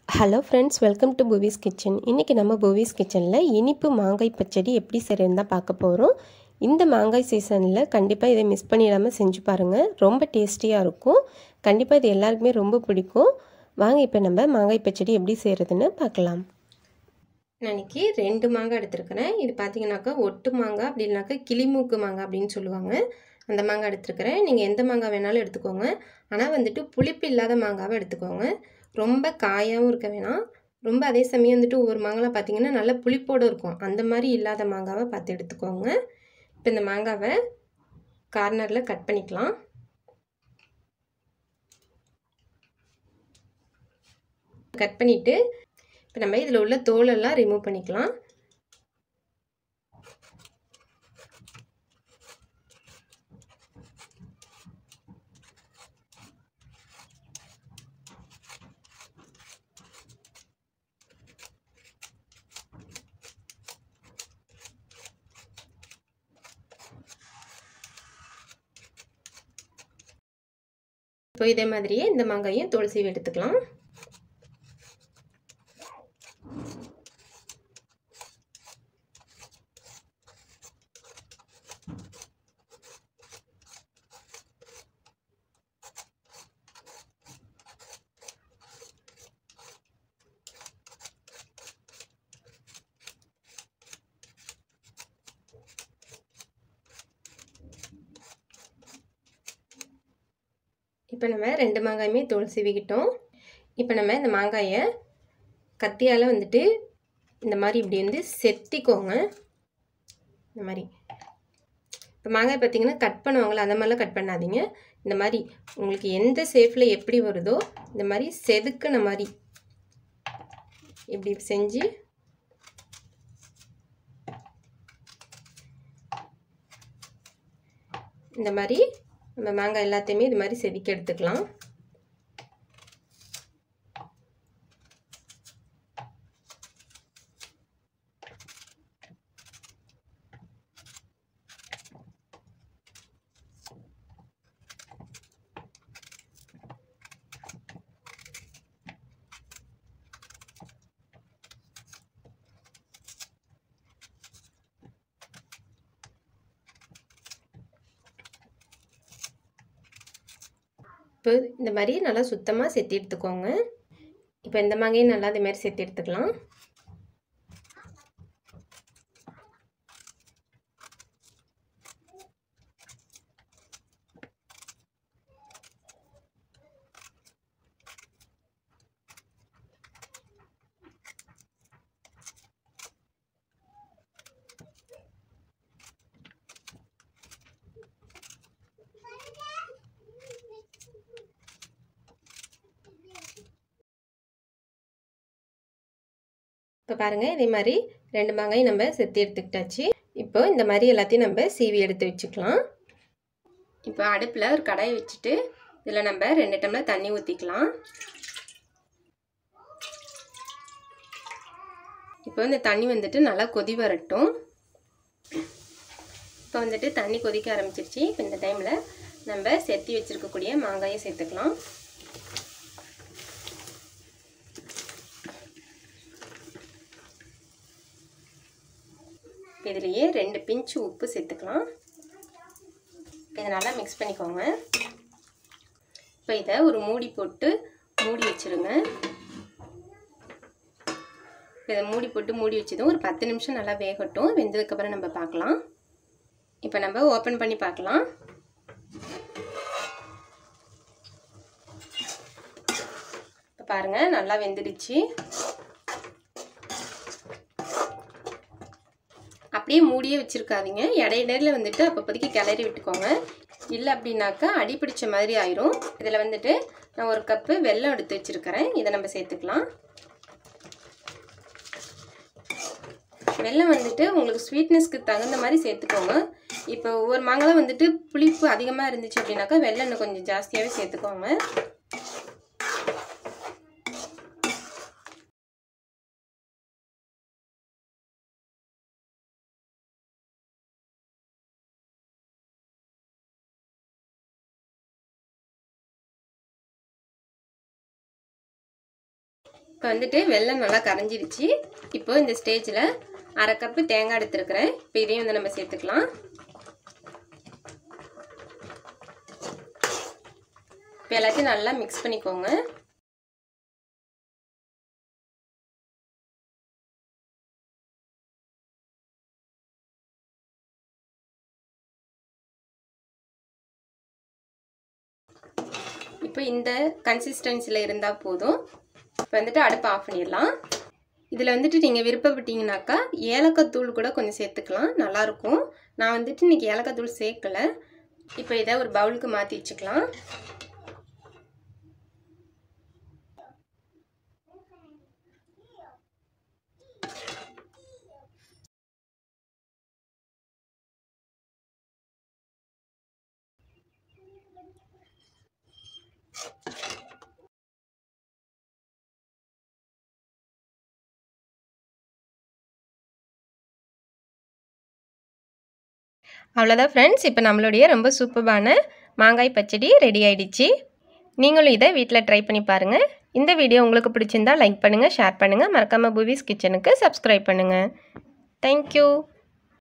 hello friends welcome to Poovis kitchen இன்றைக்கி நம்ம பூவிஸ் கிச்சனில் இனிப்பு மாங்காய் பச்சடி எப்படி செய்கிறதுன்னு தான் பார்க்க போகிறோம் இந்த மாங்காய் சீசனில் கண்டிப்பாக இதை மிஸ் பண்ணிடாமல் செஞ்சு பாருங்கள் ரொம்ப டேஸ்டியாக இருக்கும் கண்டிப்பாக இது எல்லாருக்குமே ரொம்ப பிடிக்கும் வாங்க இப்போ நம்ம மாங்காய் பச்சடி எப்படி செய்கிறதுன்னு பார்க்கலாம் நான் இன்றைக்கி ரெண்டு மாங்காய் எடுத்துருக்கிறேன் இது பார்த்தீங்கன்னாக்கா ஒட்டு மாங்காய் அப்படின்னாக்கா கிளிமூக்கு மாங்காய் அப்படின்னு சொல்லுவாங்க அந்த மாங்காய் எடுத்துருக்கிறேன் நீங்கள் எந்த மாங்காய் வேணாலும் எடுத்துக்கோங்க ஆனால் வந்துட்டு புளிப்பு இல்லாத மாங்காவை எடுத்துக்கோங்க ரொம்ப காயாகவும் இருக்க வேணாம் ரொம்ப அதே சமயம் வந்துட்டு ஒவ்வொரு மாங்காய் பார்த்தீங்கன்னா நல்ல புளிப்போடு இருக்கும் அந்த மாதிரி இல்லாத மாங்காவை பார்த்து எடுத்துக்கோங்க இப்போ இந்த மாங்காவை கார்னரில் கட் பண்ணிக்கலாம் கட் பண்ணிவிட்டு இப்போ நம்ம இதில் உள்ள தோலெல்லாம் ரிமூவ் பண்ணிக்கலாம் இப்போ இதே மாதிரியே இந்த மாங்காயும் தோல் சீவி எடுத்துக்கலாம் இப்போ நம்ம ரெண்டு மாங்காயுமே தோல் சீவிக்கிட்டோம் இப்போ நம்ம இந்த மாங்காயை கத்தியால் வந்துட்டு இந்த மாதிரி இப்படி வந்து செத்திக்கோங்க இந்த மாதிரி இப்போ மாங்காய் பார்த்திங்கன்னா கட் பண்ணுவாங்களே அந்த மாதிரிலாம் கட் பண்ணாதீங்க இந்த மாதிரி உங்களுக்கு எந்த ஷேஃபில் எப்படி வருதோ இந்த மாதிரி செதுக்கின மாதிரி இப்படி செஞ்சு இந்த மாதிரி நம்ம மாங்காய் எல்லாத்தையுமே இது மாதிரி செதுக்கி எடுத்துக்கலாம் இப்போ இந்த மாதிரி நல்லா சுத்தமாக செத்தி எடுத்துக்கோங்க இப்போ இந்த மாங்கையும் நல்லா இது மாதிரி செத்தி எடுத்துக்கலாம் இப்போ பாருங்கள் இதே மாதிரி ரெண்டு மாங்காயும் நம்ம செத்தி எடுத்துக்கிட்டாச்சு இப்போ இந்த மாதிரி எல்லாத்தையும் நம்ம சீவி எடுத்து வச்சுக்கலாம் இப்போ அடுப்பில் ஒரு கடாயை வச்சுட்டு இதில் நம்ம ரெண்டு டம்ளர் தண்ணி ஊற்றிக்கலாம் இப்போ இந்த தண்ணி வந்துட்டு நல்லா கொதி வரட்டும் இப்போ வந்துட்டு தண்ணி கொதிக்க ஆரம்பிச்சிருச்சு இப்போ இந்த டைமில் நம்ம செத்தி வச்சுருக்கக்கூடிய மாங்காயை சேர்த்துக்கலாம் இதுலேயே ரெண்டு பிஞ்சு உப்பு சேர்த்துக்கலாம் இதை நல்லா மிக்ஸ் பண்ணிக்கோங்க இப்போ இதை ஒரு மூடி போட்டு மூடி வச்சுருங்க இதை மூடி போட்டு மூடி வச்சதும் ஒரு பத்து நிமிஷம் நல்லா வேகட்டும் வெந்ததுக்கப்புறம் நம்ம பார்க்கலாம் இப்போ நம்ம ஓப்பன் பண்ணி பார்க்கலாம் இப்போ பாருங்கள் நல்லா வெந்துடுச்சு அப்படியே மூடியே வச்சுருக்காதீங்க இடையிடையில வந்துட்டு அப்போதைக்கு கிளறி விட்டுக்கோங்க இல்லை அப்படின்னாக்கா அடி பிடிச்ச மாதிரி ஆயிரும் இதில் வந்துட்டு நான் ஒரு கப்பு வெல்லம் எடுத்து வச்சுருக்கிறேன் இதை நம்ம சேர்த்துக்கலாம் வெல்லம் வந்துட்டு உங்களுக்கு ஸ்வீட்னஸ்க்கு தகுந்த மாதிரி சேர்த்துக்கோங்க இப்போ ஒவ்வொரு மாங்காய் வந்துட்டு புளிப்பு அதிகமாக இருந்துச்சு அப்படின்னாக்கா வெல்லம் இன்னும் கொஞ்சம் ஜாஸ்தியாகவே சேர்த்துக்கோங்க இப்போ வந்துட்டு வெள்ளம் நல்லா கரைஞ்சிருச்சு இப்போ இந்த ஸ்டேஜில் அரை கப்பு தேங்காய் எடுத்துருக்கிறேன் இப்போ இதையும் வந்து நம்ம சேர்த்துக்கலாம் இப்போ எல்லாத்தையும் நல்லா மிக்ஸ் பண்ணிக்கோங்க இப்போ இந்த கன்சிஸ்டன்சியில் இருந்தால் போதும் இப்போ வந்துட்டு அடுப்பு ஆஃப் பண்ணிடலாம் இதில் வந்துட்டு நீங்கள் விருப்பப்பட்டீங்கனாக்கா ஏலக்காய் தூள் கூட கொஞ்சம் சேர்த்துக்கலாம் நல்லாயிருக்கும் நான் வந்துட்டு இன்றைக்கி ஏலக்காய் தூள் சேர்க்கலை இப்போ இதை ஒரு பவுலுக்கு மாற்றி வச்சுக்கலாம் அவ்வளோதான் ஃப்ரெண்ட்ஸ் இப்போ நம்மளுடைய ரொம்ப சூப்பரான மாங்காய் பச்சடி ரெடி ஆயிடுச்சு நீங்களும் இதை வீட்டில் ட்ரை பண்ணி பாருங்கள் இந்த வீடியோ உங்களுக்கு பிடிச்சிருந்தா லைக் பண்ணுங்கள் ஷேர் பண்ணுங்கள் மறக்காமல் பூவிஸ் கிச்சனுக்கு சப்ஸ்கிரைப் பண்ணுங்கள் தேங்க்யூ